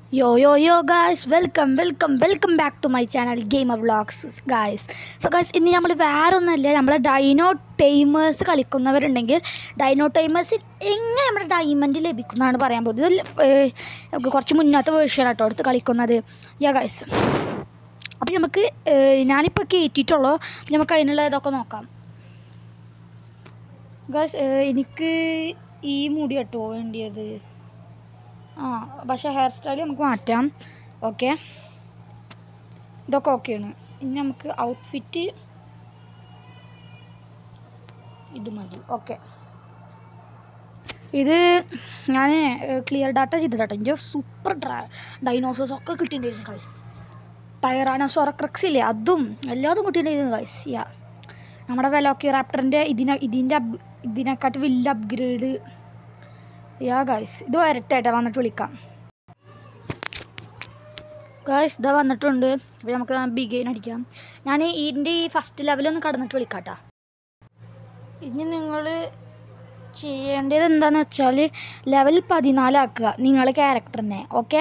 Yo, yo, yo, guys, welcome, welcome, welcome back to my channel Gamer Vlogs, guys. So, guys, ഇന്ന് നമ്മൾ വേറെ ഒന്നല്ല നമ്മളെ Dino Timers കളിക്കുന്നവരുണ്ടെങ്കിൽ ഡൈനോ ടൈമേഴ്സ് എങ്ങനെ നമ്മുടെ ഡയമണ്ട് ലഭിക്കുന്നതാണ് പറയാൻ പോകുന്നത് ഇത് ഏർ, കുറച്ച് മുന്നത്തെ വേർഷൻ ആട്ടോ എടുത്ത് കളിക്കുന്നത് യാ ഗൈസ് അപ്പോൾ നമുക്ക് ഏർ, ഞാനിപ്പോൾ കയറ്റിയിട്ടുള്ളൂ നമുക്ക് അതിനുള്ള ഇതൊക്കെ നോക്കാം ഗൈസ് എനിക്ക് ഈ മുടി കേട്ടോ വേണ്ടിയത് ആ പക്ഷേ ഹെയർ സ്റ്റൈൽ നമുക്ക് മാറ്റാം ഓക്കെ ഇതൊക്കെ ഓക്കെയാണ് ഇനി നമുക്ക് ഔട്ട്ഫിറ്റ് ഇത് മതി ഓക്കെ ഇത് ഞാൻ ക്ലിയർ ഡാറ്റ ചെയ്തിട്ടാട്ടോ എനിക്ക് സൂപ്പർ ഡ്രാ ഡൈനോസേഴ്സ് ഒക്കെ കിട്ടിയിട്ടുണ്ടായിരുന്നു ഗൈസ് ടയറാനോസോറക്രക്സ് ഇല്ലേ അതും എല്ലാതും കിട്ടിയിട്ടുണ്ടായിരുന്നു ഗൈസ് യാ നമ്മുടെ വെലോക്കി റാപ്റ്ററിൻ്റെ ഇതിനെ ഇതിൻ്റെ അപ് ഇതിനെക്കാട്ട് വലിയ അപ്ഗ്രേഡ് യാ ഗൈസ് ഇത് വരട്ടെ വന്നിട്ട് വിളിക്കാം ഗൈസ് ഇതാ വന്നിട്ടുണ്ട് അപ്പോൾ നമുക്ക് ബിഗെയിൻ അടിക്കാം ഞാൻ ഇതിൻ്റെ ഈ ഫസ്റ്റ് ലെവലൊന്ന് കടന്നിട്ട് വിളിക്കാട്ടാ ഇനി നിങ്ങൾ ചെയ്യേണ്ടത് എന്താണെന്ന് വെച്ചാൽ ലെവൽ പതിനാലാക്കുക നിങ്ങളെ ക്യാരക്ടറിനെ ഓക്കെ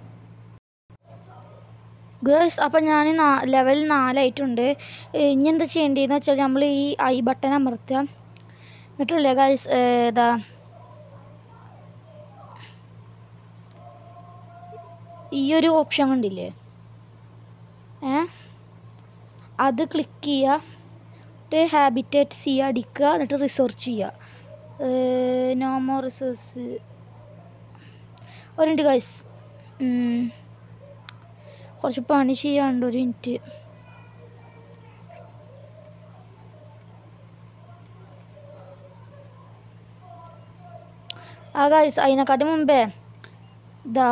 ഗേൾസ് അപ്പം ഞാൻ ലെവൽ നാലായിട്ടുണ്ട് ഇനി എന്താ ചെയ്യേണ്ടതെന്ന് വെച്ചാൽ നമ്മൾ ഈ ഐ ബട്ടൺ അമർത്തുക എന്നിട്ടില്ലേ ഗൈസ് ഇതാ ഈ ഒരു ഓപ്ഷൻ കണ്ടില്ലേ ഏ അത് ക്ലിക്ക് ചെയ്യുക എന്നിട്ട് ഹാബിറ്റേറ്റ് സി അടിക്കുക എന്നിട്ട് റിസർച്ച് ചെയ്യുക നോമോ റിസേർച്ച് ഒരു മിനിറ്റ് ഗൈസ് കുറച്ച് പണി ചെയ്യാണ്ട് ഒരു മിനിറ്റ് ആ ഗൈസ് അതിനെക്കാട്ടി മുമ്പേ ഇതാ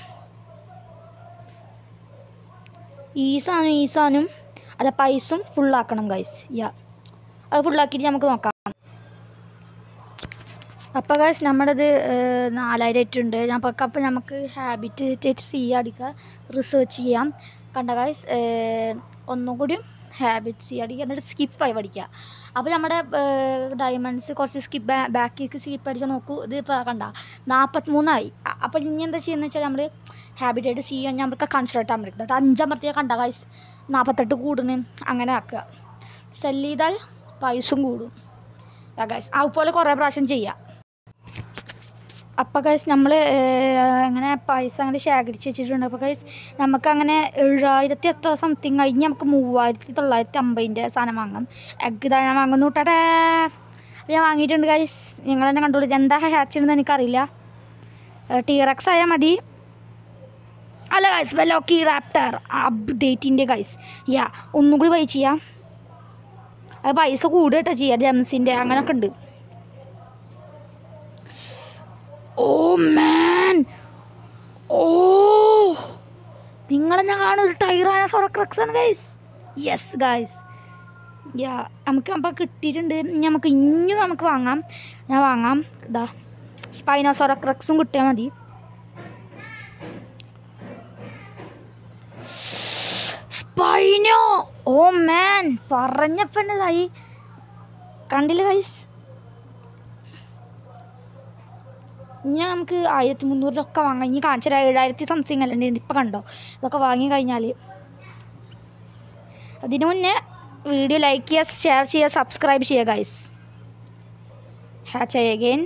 ഈ സാധനം ഈ സാധനം അല്ല പൈസും ഫുള്ളാക്കണം ഗൈസ് യാ അത് ഫുള്ളാക്കിയിട്ട് നമുക്ക് നോക്കാം അപ്പോൾ ഗൈസ് നമ്മുടേത് നാലായിരം ആയിട്ടുണ്ട് ഞാൻ അപ്പോൾ അപ്പോൾ നമുക്ക് ഹാബിറ്റ് സി അടിക്കുക റിസർച്ച് ചെയ്യാം കണ്ട ഗൈസ് ഒന്നും കൂടി ഹാബിറ്റ് സി അടിക്കുക എന്നിട്ട് സ്കിപ്പ് ആയി പഠിക്കുക അപ്പോൾ നമ്മുടെ ഡയമണ്ട്സ് കുറച്ച് സ്കിപ്പ് ബാക്കിലേക്ക് സ്കിപ്പ് അടിച്ചാൽ നോക്കൂ ഇത് ഇപ്പോൾ കണ്ട നാൽപ്പത്തിമൂന്നായി അപ്പോൾ ഇനി എന്താ ചെയ്യുന്നത് വെച്ചാൽ നമ്മൾ ഹാബിറ്റായിട്ട് സി നമുക്ക് കൺസിഡർ അമർക്കുക എന്നിട്ട് അഞ്ചമർത്തിയാൽ കണ്ട ഗൈസ് നാൽപ്പത്തെട്ട് കൂടുന്നു അങ്ങനെ ആക്കുക സെല് ചെയ്താൽ പൈസയും കൂടും ഗൈസ് അതുപോലെ കുറേ പ്രാവശ്യം ചെയ്യാം അപ്പോൾ ഗൈസ് നമ്മൾ അങ്ങനെ പൈസ അങ്ങനെ ശേഖരിച്ച് വെച്ചിട്ടുണ്ട് അപ്പോൾ ഗൈസ് നമുക്ക് അങ്ങനെ ഏഴായിരത്തി എത്ര സംതിങ് കഴിഞ്ഞ് നമുക്ക് മൂവായിരത്തി തൊള്ളായിരത്തി അമ്പതിൻ്റെ സാധനം വാങ്ങാം എഗ് ഇതാ ഞാൻ വാങ്ങുന്നു കൂട്ടേ ഞാൻ വാങ്ങിയിട്ടുണ്ട് ഗൈസ് നിങ്ങൾ തന്നെ കണ്ടോളൂ ഇത് എന്താ ഹാച്ച് ചെയ്യുന്നത് എനിക്കറിയില്ല ടീറക്സ് ആയാൽ മതി അല്ല ഗൈസ് വെലോക്കി റാപ്റ്റർ അപ്ഡേറ്റിൻ്റെ ഗൈസ് യാ ഒന്നും കൂടി പൈ ചെയ്യാം അത് പൈസ കൂടുക കേട്ടോ ചെയ്യുക ജെംസിൻ്റെ അങ്ങനെയൊക്കെ ഉണ്ട് ഓ മാൻ ഓ നിങ്ങളെന്നെ കാണുന്നത് ടൈറാന സൊറക്രക്സ് ആണ് ഗൈസ് യെസ് ഗൈസ് യാ നമുക്ക് അപ്പം കിട്ടിയിട്ടുണ്ട് ഇനി നമുക്ക് ഇനിയും നമുക്ക് വാങ്ങാം ഞാൻ വാങ്ങാം ഇതാ സ്പൈനോസോറക്രക്സും കിട്ടിയാൽ മതി സ്പൈനോ ഓ മാൻ പറഞ്ഞപ്പോൾ എന്നതായി കണ്ടില്ല ഗൈസ് ഇനി നമുക്ക് ആയിരത്തി മുന്നൂറിലൊക്കെ വാങ്ങാം ഇനി കാണിച്ചു തരാം ഏഴായിരത്തി സംതിങ് അല്ലേ ഇപ്പം കണ്ടോ ഇതൊക്കെ വാങ്ങി കഴിഞ്ഞാൽ അതിന് മുന്നേ വീഡിയോ ലൈക്ക് ചെയ്യുക ഷെയർ ചെയ്യുക സബ്സ്ക്രൈബ് ചെയ്യുക guys hatch again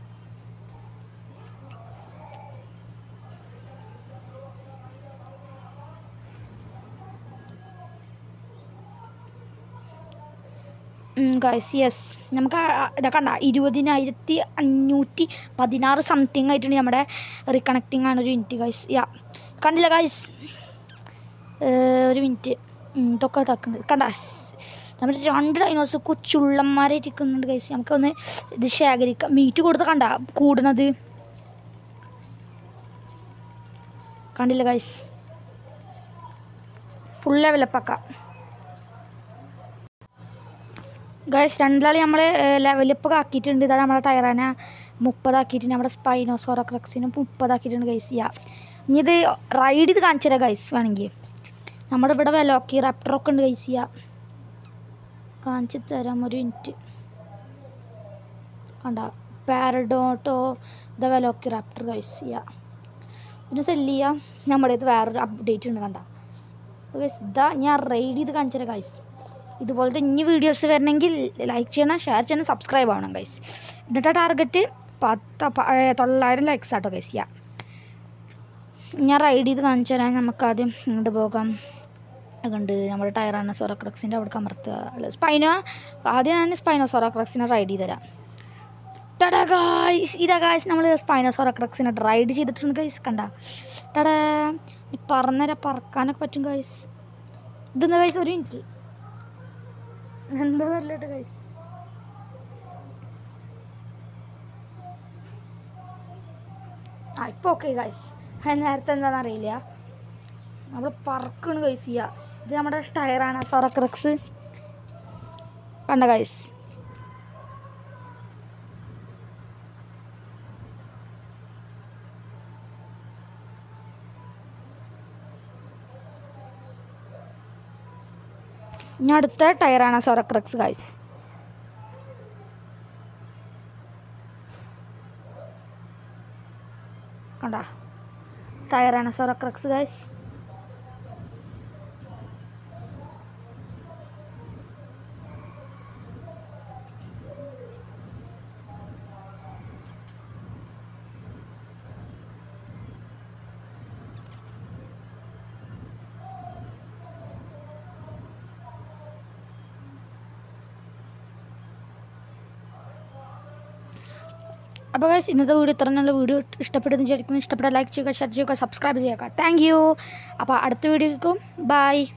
guys yes നമുക്ക് ഇതൊക്കെ കണ്ട ഇരുപതിനായിരത്തി അഞ്ഞൂറ്റി പതിനാറ് സംതിങ് ആയിട്ടുണ്ട് നമ്മുടെ റീകണക്റ്റിംഗ് ആണ് ഒരു മിനിറ്റ് ഗൈസ് യാ കണ്ടില്ല ഗൈസ് ഒരു മിനിറ്റ് ഇതൊക്കെ ഇതാക്കുന്നുണ്ട് കണ്ട നമ്മുടെ രണ്ട് ഡൈനോസ് കൊച്ചുള്ളന്മാരായിട്ട് ഇരിക്കുന്നുണ്ട് ഗൈസ് നമുക്കൊന്ന് ഇത് ശേഖരിക്കാം മീറ്റ് കൊടുത്ത് കണ്ട കൂടുന്നത് കണ്ടില്ല ഗൈസ് ഫുൾ ലെവലപ്പാക്കാം ഗൈസ് രണ്ടാളി നമ്മൾ ലെവലപ്പ് ആക്കിയിട്ടുണ്ട് ഇതാ നമ്മുടെ ടയറാന മുപ്പതാക്കിയിട്ടുണ്ട് നമ്മുടെ സ്പൈനോസോറക്രക്സിനും മുപ്പതാക്കിയിട്ടുണ്ട് ഗൈസ് ചെയ്യാം ഇനി ഇത് റൈഡ് ചെയ്ത് കാണിച്ചു തരാം ഗൈസ് വേണമെങ്കിൽ നമ്മുടെ ഇവിടെ വെലോക്കി റാപ്റ്ററൊക്കെ ഉണ്ട് ഗൈസ് ചെയ്യാം കാണിച്ചു തരാം ഒരു മിനിറ്റ് കണ്ട പാരഡോട്ടോ ദ വെലോക്കി റാപ്റ്റർ ഗൈസ് ചെയ്യാം ഇതിന് സെല്ല് ചെയ്യാം നമ്മുടെ ഇത് വേറൊരു അപ്ഡേറ്റ് ഉണ്ട് കണ്ട ഗൈസ് ഇതാ ഞാൻ റൈഡ് ചെയ്ത് കാണിച്ചു ഗൈസ് ഇതുപോലത്തെ ഇനി വീഡിയോസ് വരണമെങ്കിൽ ലൈക്ക് ചെയ്യണം ഷെയർ ചെയ്യണം സബ്സ്ക്രൈബ് ആവണം ഗൈസ് എന്നിട്ട് ടാർഗറ്റ് പത്ത് പ- ഏ, തൊള്ളായിരം ലൈക്സ് ആട്ടോ ഗൈസ് ചെയ്യാം ഞാൻ റൈഡ് ചെയ്ത് കാണിച്ചു തരാൻ നമുക്ക് ആദ്യം ഇങ്ങോട്ട് പോകാം അതുകൊണ്ട് നമ്മുടെ ടയറാണ് സൊറക്രക്സിൻ്റെ അവിടെ അമർത്തുക അല്ല സ്പൈനോ ആദ്യം ഞാൻ സ്പൈനോ സൊറക്രക്സിനെ റൈഡ് ചെയ്ത് തരാം ടടാ ഗായ്സ് ഇതാ ഗായ്സ് നമ്മൾ സ്പൈനോ സൊറക്രക്സിനെ റൈഡ് ചെയ്തിട്ടുണ്ട് ഗൈസ് കണ്ട ടടാ ഈ പറന്നേരം പറക്കാനൊക്കെ പറ്റും ഗൈസ് ഇതെന്താ ഗൈസ് ഒരു മിനിറ്റ് എന്താ നല്ലട്ട് ഗൈസ് ആ ഇപ്പോൾ ഓക്കെ ഗൈസ് നേരത്തെ എന്താണെന്ന് അറിയില്ല നമ്മൾ പറക്കാണ് ഗൈസ് ചെയ്യുക ഇത് നമ്മുടെ ടയറാണ് സൊറക്രക്സ് കണ്ട ഗൈസ് ഇനി അടുത്ത ടയറാണ് സൊറക്രക്സ് ഗൈസ് കണ്ട ടയറാണ് സൊറക്രക്സ് ഗൈസ് അപ്പോൾ ഗൈസ് ഇന്നത്തെ വീഡിയോ ഇത്ര നല്ല വീഡിയോ ഇഷ്ടപ്പെട്ടെന്ന് വിചാരിക്കുന്നു ഇഷ്ടപ്പെട്ട ലൈക്ക് ചെയ്യുക ഷെയർ ചെയ്യുക സബ്സ്ക്രൈബ് ചെയ്യുക താങ്ക് യു അപ്പോൾ അടുത്ത വീഡിയോക്കും ബൈ